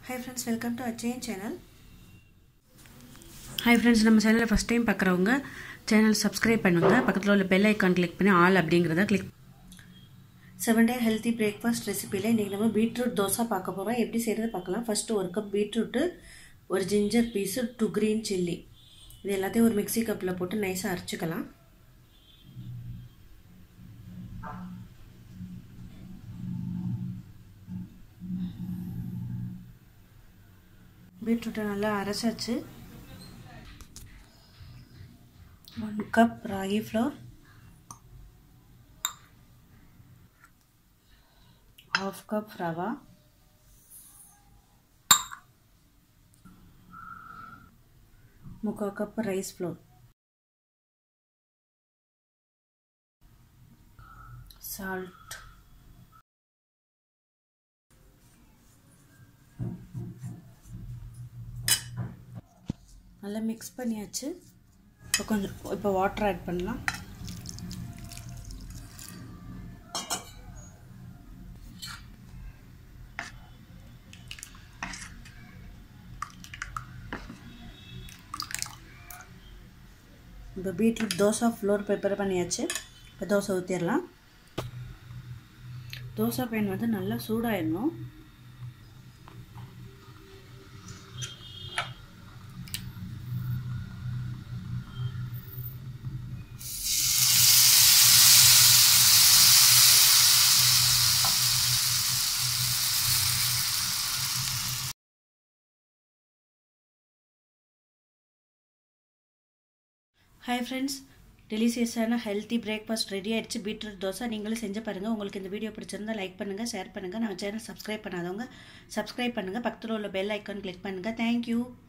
hi friends welcome to அச்சைன் channel hi friends நம்ம சேனலை ஃபஸ்ட் டைம் பார்க்குறவங்க சேனல் சப்ஸ்கிரைப் பண்ணுங்கள் பக்கத்தில் உள்ள பெல் ஐக்கான் கிளிக் பண்ணி ஆல் அப்படிங்கிறத click seven day healthy breakfast ரெசிப்பியில் இன்றைக்கி நம்ம பீட்ரூட் தோசை பார்க்க போகிறோம் எப்படி செய்கிறது பார்க்கலாம் ஃபஸ்ட்டு ஒரு கப் பீட்ரூட்டு ஒரு ginger piece two green chilli இது எல்லாத்தையும் ஒரு மிக்ஸி கப்பில் போட்டு நைஸாக அரைச்சிக்கலாம் பீட்ரூட்டை நல்லா அரைச்சாச்சு one cup ragi flour half cup rava முக்கால் கப் ரைஸ் ஃப்ளோர் சால்ட் நல்லா மிக்ஸ் பண்ணியாச்சு இப்போ கொஞ்சம் இப்போ வாட்டர் ஆட் பண்ணலாம் இப்போ பீட்ரூட் தோசை ஃப்ளோர் ப்ரிப்பேர் பண்ணியாச்சு இப்போ தோசை ஊற்றிடலாம் தோசை பேன் வந்து நல்லா சூடாயிடணும் ஹாய் ஃப்ரெண்ட்ஸ் டெலிசியஸான ஹெல்த்தி பிரேக்ஃபாஸ்ட் ரெடி ஆகிடுச்சு பீட்ரூட் தோசை நீங்களும் செஞ்சு பாருங்கள் உங்களுக்கு இந்த வீடியோ பிடிச்சிருந்தா லைக் பண்ணுங்கள் ஷேர் பண்ணுங்கள் நம்ம சேனல் சப்ஸ்கிரைப் பண்ணாதவங்க சப்ஸ்கிரைப் பண்ணுங்கள் பக்கத்தில் உள்ள பெல் ஐக்கான் கிளிக் பண்ணுங்கள் தேங்க்யூ